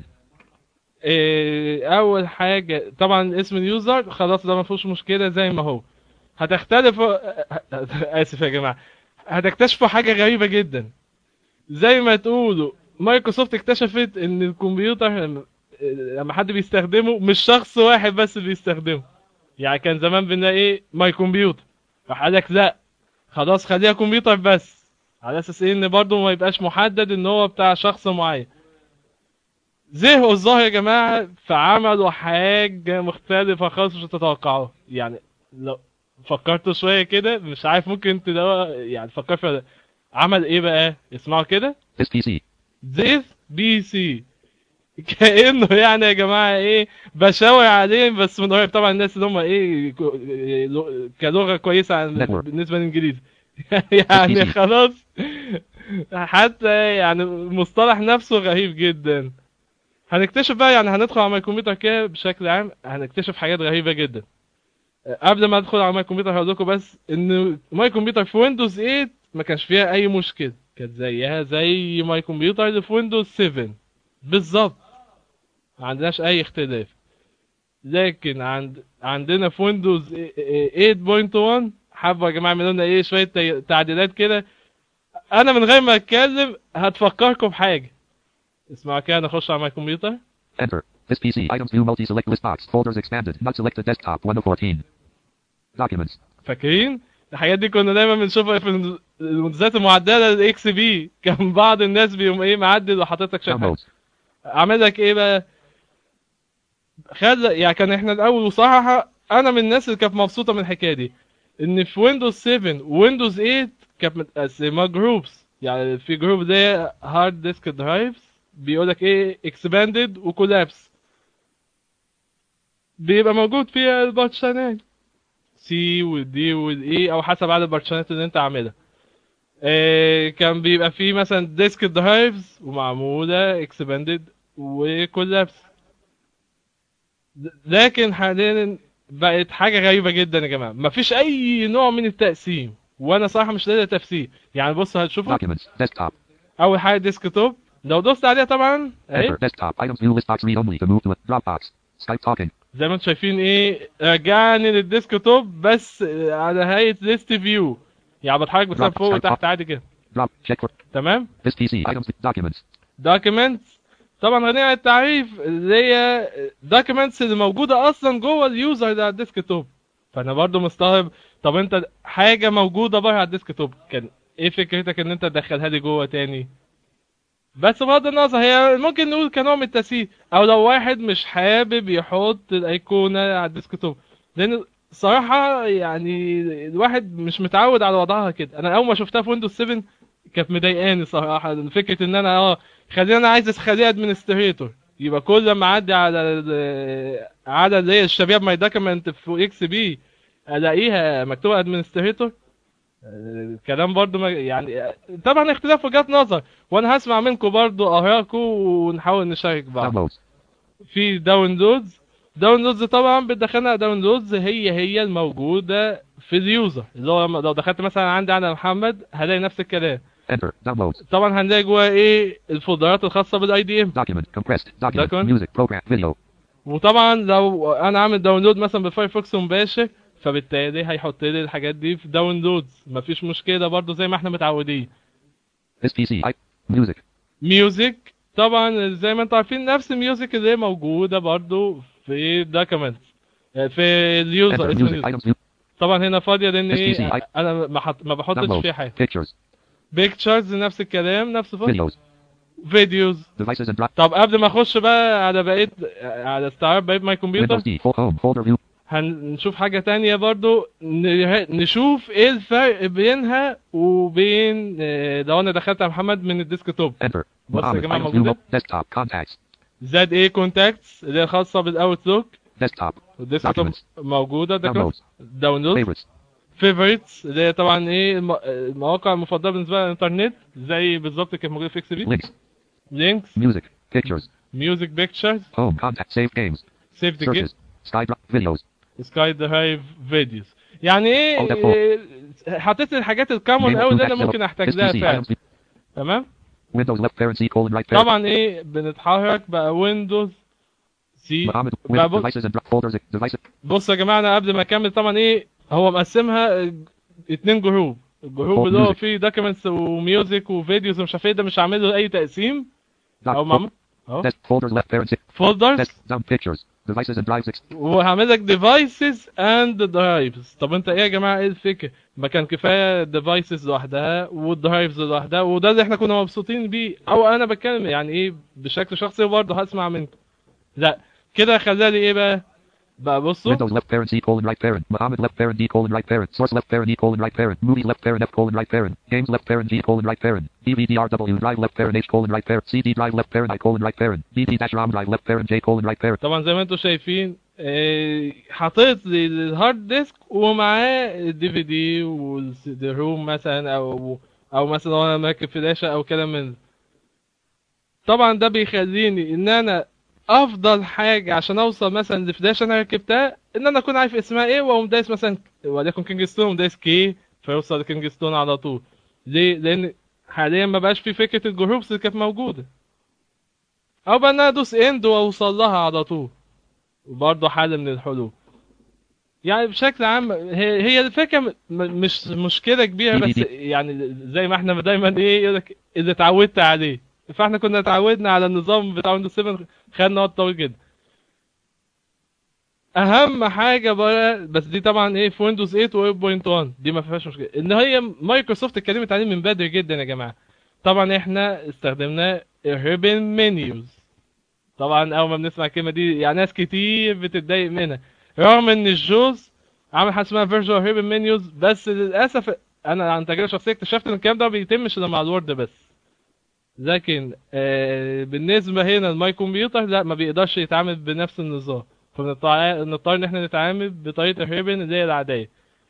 إيه، اول حاجة طبعا اسم اليوزر خلاص ده ما فيهوش مشكلة زي ما هو هتختلفوا اسف يا جماعه هتكتشفوا حاجه غريبه جدا زي ما تقولوا مايكروسوفت اكتشفت ان الكمبيوتر لما- لما حد بيستخدمه مش شخص واحد بس اللي بيستخدمه يعني كان زمان بنلاقي ايه ماي كمبيوتر راح قال لك لا خلاص خليها كمبيوتر بس على اساس ايه ان برضه ما يبقاش محدد ان هو بتاع شخص معين زهقوا الظاهر يا جماعه فعملوا حاجه مختلفه خالص مش هتتوقعوها يعني لو فكرتوا شويه كده مش عارف ممكن تدوا يعني فكر في عمل ايه بقى اسمعوا كده This PC. this بي سي كانه يعني يا جماعه ايه بشاور عليهم بس من قريب طبعا الناس اللي هم ايه كو- إيه لو- كلغه كويسه عن Network. بالنسبه للانجليزي يعني PC. خلاص حتى يعني المصطلح نفسه غريب جدا هنكتشف بقى يعني هندخل على ماي كمبيوتر كده بشكل عام هنكتشف حاجات غريبه جدا قبل ما ادخل على ماي كمبيوتر هقول لكم بس ان ماي كمبيوتر في ويندوز 8 ما كانش فيها اي مشكله كانت زيها زي ماي كمبيوتر اللي في ويندوز 7 بالظبط ما عندناش اي اختلاف لكن عند عندنا في ويندوز 8.1 حابة يا جماعه اعملوا لنا ايه شويه تي- تعديلات كده انا من غير ما اتكلم هتفكركم بحاجه اسمعوا كده نخش على ماي كمبيوتر Enter. This PC. Items view multi-select list box. Folders expanded. Not selected desktop 1 of 14. Documents. فاكرين الحاجات دي كنا دايما بنشوفها في المنتجات المعدله للاكس بي كان بعض الناس بيقوم ايه معدل وحاطط لك شويه حاجات. Downloads. عامل لك ايه بقى خد يعني كان احنا الاول وصراحه انا من الناس اللي كانت مبسوطه من الحكايه دي ان في ويندوز 7 ويندوز 8 كانت متقسمه جروبس يعني في جروب زي هارد ديسك درايفز بيقول لك ايه اكسباندد وكولابس بيبقى موجود فيها البارتشانات سي والدي والاي او حسب عدد البارتشانات اللي انت عاملها آه، كان بيبقى فيه مثلا ديسك درايفز ومعموله اكسباندد وكولابس لكن حاليا بقت حاجه غريبه جدا يا جماعه مفيش اي نوع من التقسيم وانا صراحه مش لاقي تفسير يعني بص هتشوفوا Documents. Desktop. اول حاجه ديسك توب لو دوست عليها طبعا اهي Enter. Desktop. Items view list box read only to move to a Dropbox. Skype talking. زي ما انتم شايفين ايه رجعني للديسك توب بس على هيئه ليست فيو يعني بتحرك بس Drop. فوق Skype وتحت talk. عادي كده Drop. Check for تمام this PC. Items. Documents. دوكيومنتس طبعا غنية عن التعريف اللي هي دوكيومنتس اللي موجوده اصلا جوه اليوزر ده على الديسك توب فانا برضو مستغرب طب انت حاجه موجوده بره على الديسك توب كان ايه فكرتك ان انت تدخلها لي جوه تاني بس بغض النظر هي ممكن نقول كنوع من التسهيل او لو واحد مش حابب يحط الايقونه على الديسك توب لان صراحه يعني الواحد مش متعود على وضعها كده انا اول ما شفتها في ويندوز 7 كانت مضايقاني صراحه فكره ان انا اه خلينا انا عايز اخليها ادمنستريتور يبقى كل ما اعدي على ال- على اللي هي الشباب ماي دوكيمنت في اكس بي الاقيها مكتوبه ادمنستريتور الكلام برضو ما يعني طبعا اختلاف وجهات نظر وانا هسمع منكم برضو ارائكم ونحاول نشارك بعض Downloads. في داونلودز داونلودز طبعا بتدخلنا داونلودز هي هي الموجوده في اليوزر اللي هو لما- لو دخلت مثلا عندي انا محمد هلاقي نفس الكلام Enter. Downloads. طبعا هنلاقي جواه ايه الفولدرات الخاصه بالاي دي ام Document. Compressed. Document. Document. Music. Program. Video. وطبعا لو انا عامل داونلود مثلا بفايرفوكس مباشر فبالتالي هيحط لي الحاجات دي في داونلودز مفيش مشكله برضو زي ما احنا متعودين This PC. I. Music. ميوزك طبعا زي ما انتم عارفين نفس الميوزك اللي هي موجوده برضو في دوكيمنت في اليوزر Enter. اسم Music. اليوزر Items view. طبعا هنا فاضيه لان SPC. ايه انا ما, حط... ما بحطش Download. فيها حاجه Pictures. بيكتشرز نفس الكلام نفس فاضي Videos. فيديوز Devices and drop. طب قبل ما اخش بقى على بقيه على استعراض بقيه ماي كمبيوتر Windows D. Full home. Folder view. هنشوف حاجة تانية برضو ن- نشوف ايه الفرق بينها وبين آه، لو انا دخلت على محمد من الديسك توب Enter. بص يا Mohammed. جماعة Items view. موجودة Desktop. Contacts. زاد ايه كونتاكتس اللي هي خاصة بالاوتلوك Desktop. والديسك توب Documents. موجودة ده Downloads. داونلود Favorites. فيفوريتس اللي هي طبعا ايه الم- المواقع المفضلة بالنسبة للانترنت زي بالظبط كانت موجودة في اكس بي Links. لينكس Music. Pictures. ميوزك بيكتشرز Home. Contact. Save games. سيف ذا Searches. Skydrop. Videos. سكاي درايف فيديوز يعني ايه أو ده فوق. إيه، حطيت لي الحاجات الكامون Name قوي اللي of انا contact ممكن level. احتاج This لها PC. فعلا Items view. تمام Windows left parent C colon right parent. طبعا ايه بنتحرك بقى ويندوز سي Mohammed. بقى Windows بص, devices and drop folders. Devices. بص يا جماعه انا قبل ما اكمل طبعا ايه هو مقسمها آه، اتنين جروب الجروب اللي هو Music. فيه دوكيومنتس وميوزك وفيديوز ومش عارف ايه ده مش عامل له اي تقسيم Doc. او معمول اهو Desk folders left parent. فولدرز Desk down pictures. Devices and drives. Ex- وهعمل لك ديفايسز اند درايفز طب انت ايه يا جماعه ايه الفكره ما كان كفايه ديفايسز لوحدها والدرايفز لوحدها وده اللي احنا كنا مبسوطين بيه او انا بتكلم يعني ايه بشكل شخصي وبرضه هسمع منكم لا كده خلالي ايه بقى بقى بصوا Windows left parent C colon right parent. Muhammad left parent D colon right parent. Source left parent E colon right parent. Movies left parent F colon right parent. Games left parent G colon right parent. DVD-RW drive left parent H colon right parent. CD drive left parent I colon right parent. DP-ROM drive left parent J colon right parent. طبعا زي ما انتم شايفين آه، حطيت لي الهارد ديسك ومعاه الدي في دي والسي روم مثلا او او مثلا لو انا مركب فلاشه او كلام من ده. طبعا ده بيخليني ان انا افضل حاجه عشان اوصل مثلا لفلاشه انا ركبتها ان انا اكون عارف اسمها ايه واقوم دايس مثلا وليكن كينج ستون دايس كي فيوصل لكينج ستون على طول ليه لان حاليا ما بقاش في فكره الجروبس اللي كانت موجوده او بقى ان انا ادوس اند واوصل لها على طول وبرضه حل من الحلول يعني بشكل عام هي هي الفكره م- م- مش مشكله كبيره بس يعني زي ما احنا دايما ايه يقول لك اللي اتعودت عليه فاحنا كنا اتعودنا على النظام بتاع ويندوز 7 خدنا وقت طويل جدا اهم حاجه بقى بس دي طبعا ايه في ويندوز 8 و 8.1 دي ما فيهاش مشكله ان هي مايكروسوفت اتكلمت عليه من بدري جدا يا جماعه طبعا احنا استخدمنا الريبن منيوز طبعا اول ما بنسمع الكلمه دي يعني ناس كتير بتتضايق منها رغم ان الجوز عامل حاجه اسمها فيرجوال ريبن منيوز بس للاسف انا عن تجربه شخصيه اكتشفت ان الكلام ده ما بيتمش الا مع الوورد بس لكن آه بالنسبه هنا للماي كمبيوتر لا ما بيقدرش يتعامل بنفس النظام فبنضطر نضطر ان احنا نتعامل بطريقه الريبن اللي هي العاديه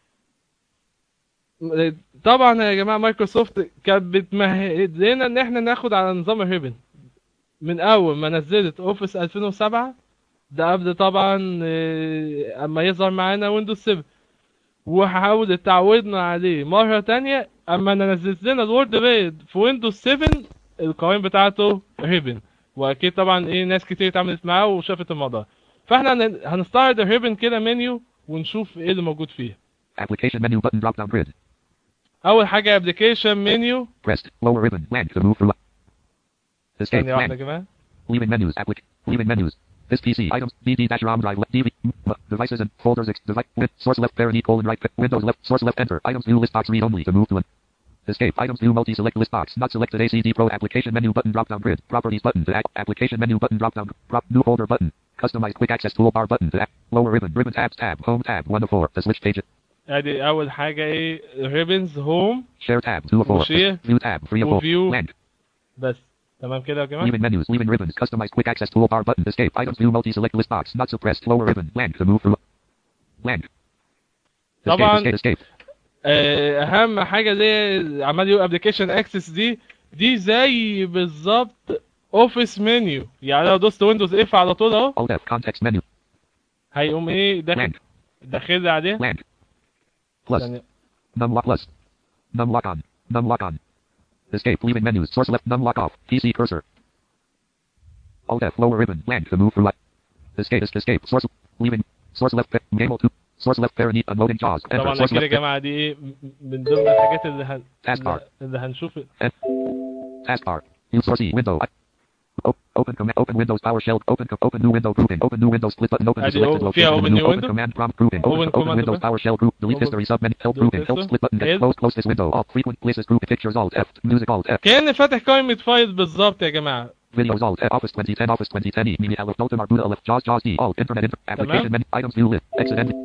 طبعا يا جماعه مايكروسوفت كانت بتمهد لنا ان احنا ناخد على نظام الريبن من اول ما نزلت اوفيس 2007 ده قبل طبعا آه، اما يظهر معانا ويندوز 7 وحاول تعودنا عليه مرة تانية اما انا نزلت لنا الوورد بيد في ويندوز 7 القوائم بتاعته ريبن واكيد طبعا ايه ناس كتير اتعاملت معاه وشافت الموضوع فاحنا هن- هنستعرض الريبن كده منيو ونشوف ايه اللي موجود فيه Application menu button drop down grid. اول حاجة ابلكيشن منيو Pressed. Lower ribbon. Land to move through. Escape. ثانية واحدة يا Land. جماعة Leaving menus. Applic. Leaving menus. This PC. Items. DD-ROM drive. Left. DV. m- Devices and folders. Ex- device. Win- source left parent E colon right. pa- Windows left. Source left. Enter. Items view list box read only to move to an. Escape. Items view multi select list box. Not selected. ACD Pro application menu button drop down grid. Properties button to act. Application menu button drop down. Prop new folder button. Customized quick access toolbar button to act. Lower ribbon. Ribbon tabs tab. Home tab 1 of 4. The switch page. ادي اول حاجة ايه ريبنز هوم Share tab 2 of 4. وشير. View tab 3 of 4. وفيو. Land. بس تمام كده يا جماعة Leaving menus, leaving ribbons, customized quick access toolbar button, escape, items view multi-select list box, not suppressed, lower ribbon, land to move through. Land. Escape, طبعاً. escape, escape. آه، اهم حاجه اللي عمال يقول ابلكيشن اكسس دي دي زي بالظبط اوفيس منيو يعني لو دوست ويندوز اف على طول اهو Alt F, context menu, هيقوم ايه داخل land, داخل لي عليه land. Plus, يعني num lock plus. Num lock on, num lock on. Escape, leaving menus, source left, num lock off, PC cursor. Alt F, lower ribbon, land to move through. Escape, es- escape, source, leaving, source left, pa- game 2, source left parent, unloading jaws, enter, طبعا source كده يا left, جماعه دي ايه م- من ضمن الحاجات اللي هن... Taskbar. اللي هنشوف Taskbar. New source E window. O- open command. Open Windows PowerShell. Open co- open new window grouping. Open new Windows split button. Open the Adi, selected o- location. فيها in the open new new open window? command prompt grouping. Open, Open open command Windows open? PowerShell group. Delete Open- history submenu. Help Delete grouping. Help history. split button. Yes. Close close this window. Alt frequent places group pictures Alt F. Music Alt F. كان فاتح قائمه فايل بالظبط يا جماعه Videos Alt F. Office 2010 Office 2010 E. Mini Aleph Nota Marbuda Aleph Jaws Jaws D. Alt Internet Inter- Application menu. Items view list. Exit end.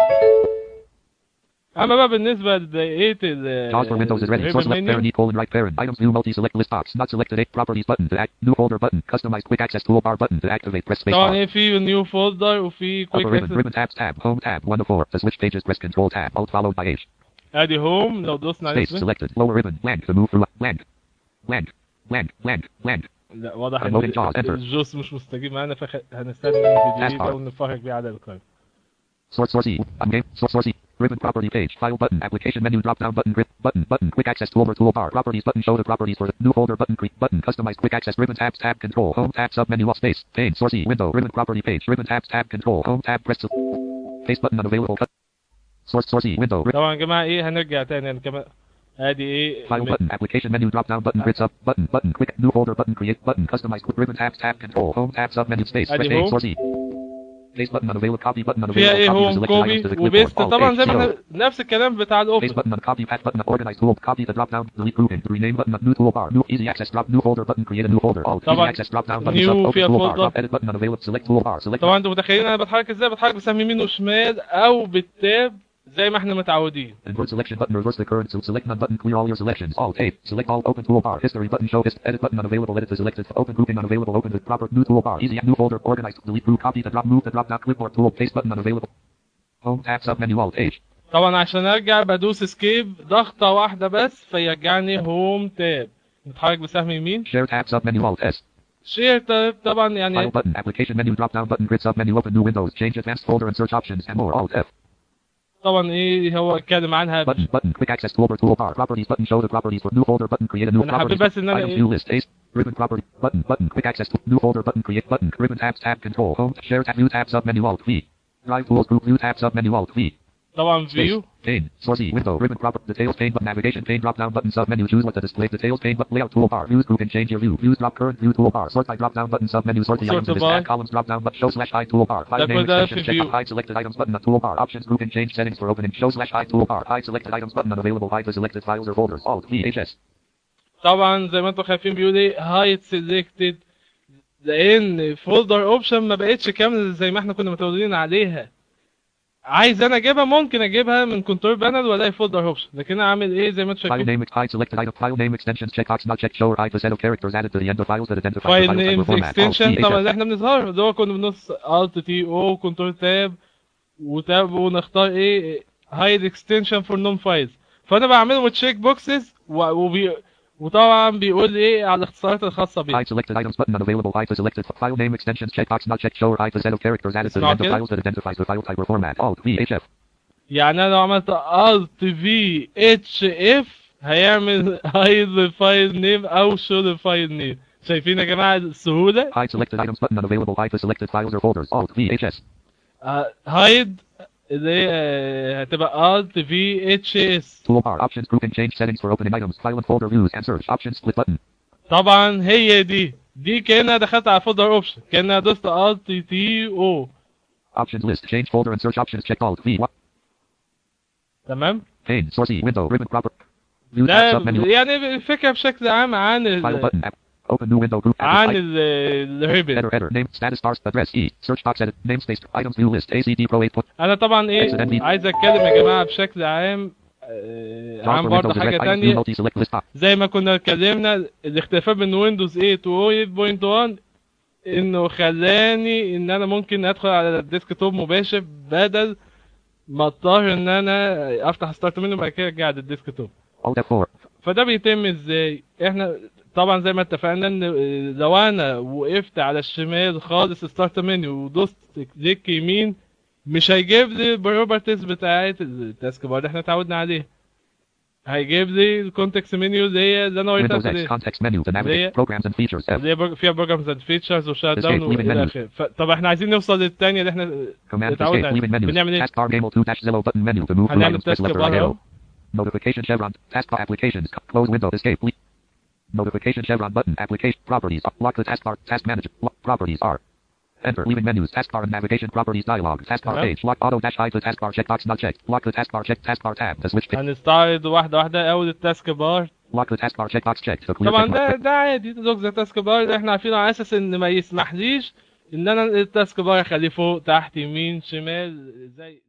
اما بقى بالنسبه لدقيقه ال Jaws for Windows is ready. الريبن Source left منيو، parent E colon right parent. Items view multi select list box. Not selected. A properties button to act. New folder button. Customized quick access toolbar button to activate. Press space طبعا bar. ايه في نيو فولدر وفي Upper كويك ribbon, اكسس ribbon tabs tab, home tab, 1 to 4. To switch pages, press control tab, alt followed by H. ادي هوم لو دوسنا عليه Space selected, lower ribbon, land to move through, land, land, land, land, land. لا واضح Unloading ان jaws, enter. الجوس مش مستجيب معانا فهنستخدم الفيديو Taskbar. ده ونفرج بيه على القائمه Source source E, on game, source source E, ribbon property page, file button, application menu drop down button, grid, button, button, quick access toolbar, toolbar, properties button, show the properties for the new folder button, creep, button, customized quick access, ribbon tabs, tab, control, home tab, sub menu off space, pane, source E, window, ribbon property page, ribbon tabs, tab, control, home tab, press, face button unavailable, cut. Source source E window. طبعا يا جماعه ايه هنرجع تاني يعني كمان ادي ايه File button. Application menu. Drop down button. Grids up button. Button. Quick new folder button. Create button. Customize ribbon tabs. Tab control. Home tab sub menu space. Adi Press A. home. Source E. Paste button unavailable. Copy button unavailable. فيها ايه Copy هوم the selected كوبي items to the وبيست clipboard. Alt طبعا H, زي ما zero. احنا نفس الكلام بتاع Paste الاوفيس button, copy path button, organize tool, copy the drop down, delete grouping, rename button, new toolbar, new easy access drop, new folder button, create a new folder, alt, easy طبعا access drop down button, new sub, open فيها toolbar, folder. drop edit button, unavailable, select toolbar, select طبعا انتوا متخيلين انا بتحرك ازاي بتحرك بسهم يمين وشمال او بالتاب زي ما احنا متعودين invert selection button, reverse the current, so select none button, clear all your selections, alt, A, select all, open toolbar, history button, show hist, edit button, unavailable, edit the selected, open grouping, unavailable, open the proper, new toolbar, easy, new folder, organize, delete group, copy the drop, move the drop down, clipboard tool, paste button, unavailable, home tab, sub menu, alt, H, طبعا عشان ارجع بدوس اسكيب ضغطه واحده بس فيرجعني هوم تاب نتحرك بسهم يمين share tab, sub menu, alt, S, شير تاب طبعا file يعني button, application menu, drop down button, grid sub menu, open new windows, change advanced folder and search options, and more, alt, F, طبعا ايه هو اتكلم عنها Button, button, quick access toolbar, toolbar, properties, button, show the properties for new folder, button, create a new أنا حبيت properties, بس إن أنا items, إيه؟ view list, ace, ribbon property, button, button, quick access, to, new folder, button, create, button, ribbon tabs, tab, control, home, share tab, view tab, sub menu, alt, V, drive tools, group, view tab, sub menu, alt, V, طبعا space, فيو pane, source E, window, ribbon proper, details pane, but navigation pane, drop down button, sub menu, choose what to display, details pane, but layout toolbar, views group and change your view, views drop current view toolbar, sort by drop down button, sub menu, sort the Sort items in this by. tab, columns drop down, but show slash hide toolbar, file That name was the extensions, check view. out hide selected items button, on toolbar, options group and change settings for opening, show slash hide toolbar, hide selected items button, unavailable, hide the selected files or folders, alt, V, HS, طبعا زي ما انتم خايفين بيقول ايه هايد سيلكتد لان فولدر اوبشن ما بقتش كامله زي ما احنا كنا متعودين عليها عايز انا اجيبها ممكن اجيبها من كنترول بانل والاقي فولدر اوبشن لكن انا اعمل ايه زي ما انتم File شايفين name, hide selected item, file name extensions, checkbox not checked, show or hide the set of characters added to the end of files that identify the فايل files that نيم were formatted. Alt, اكستنشن VHS. طبعا اللي احنا بنظهر اللي هو كنا بنص الت تي او كنترول تاب وتاب ونختار ايه هايد اكستنشن فور نون فايلز فانا بعمله تشيك بوكسز وبي وطبعا بيقول لي ايه على الاختصارات الخاصه بيه Hide selected items button unavailable. Hide the selected file name extensions checkbox not checked. Show or hide the set of characters added to the Not end of good. files that identifies the file type or format. Alt V H F. يعني انا لو عملت الت في اتش اف هيعمل هايد الفايل نيم او شو الفايل نيم شايفين يا جماعه السهوله Hide selected items button unavailable. Hide the selected files or folders. Alt V H S. هايد اللي هي آه، هتبقى الت في اتش اس Toolbar options group and change settings for opening items. File and folder views and search. Options split button. طبعا هي دي دي كانها دخلت على فولدر اوبشن كانها دوست الت تي او Options list. Change folder and search options checked. Alt V. What? تمام Pane. Source E. Window. Ribbon proper. View tab ده submenu. يعني الفكره بشكل عام عن File ال button. App. Open new window group. عن Address. ال- الريبن Header header. Name status bars address E. Search box edit. Namespace. Items view list. ACD Pro 8. Put. انا طبعا ايه Accidentally. عايز اتكلم يا جماعه بشكل عام آه، عن Browser برضه windows حاجه direct items view تانية multi select list box. زي ما كنا اتكلمنا الاختلاف بين ويندوز 8 و 8.1 انه خلاني ان انا ممكن ادخل على الديسك توب مباشر بدل ما اضطر ان انا افتح ستارت منه وبعد كده ارجع للديسك توب Alt F4. فده بيتم ازاي احنا طبعا زي ما اتفقنا ان لو انا وقفت على الشمال خالص ستارت منيو ودوست كليك يمين مش هيجيب لي البروبرتيز بتاعت التاسك بار اللي احنا اتعودنا عليه هيجيب لي الكونتكست منيو اللي هي اللي انا وريتها Windows X عليه context menu to ليه؟ navigate programs and features. F. اللي هي بر- فيها بروجرامز اند فيتشرز وشات Escape, داون leaving والى menu. اخره ف- طب احنا عايزين نوصل للثانيه اللي احنا Command to اتعودنا escape عليه. leaving menus. بنعمل ايه؟ Taskbar Gamel 2 dash Zello button menu to move through هنعمل items. Press تاسك left or بار right اهو arrow. Notification chevron. Taskbar applications. Close window. Escape. Le- Notification chevron button. Application properties. Lock the taskbar. Task manager. Lock properties are. Enter leaving menus. Taskbar and navigation properties dialog. Taskbar Hello? page. Lock auto dash hide the taskbar checkbox not checked. Lock the taskbar check taskbar tab. The switch. هنستعرض واحده واحده اول التاسك بار Lock the taskbar checkbox checked. The clear طبعا checkmark. ده ده عادي لوك ذا تاسك بار ده احنا عارفينه على اساس ان ما يسمحليش ان انا التاسك بار اخليه فوق تحت يمين شمال زي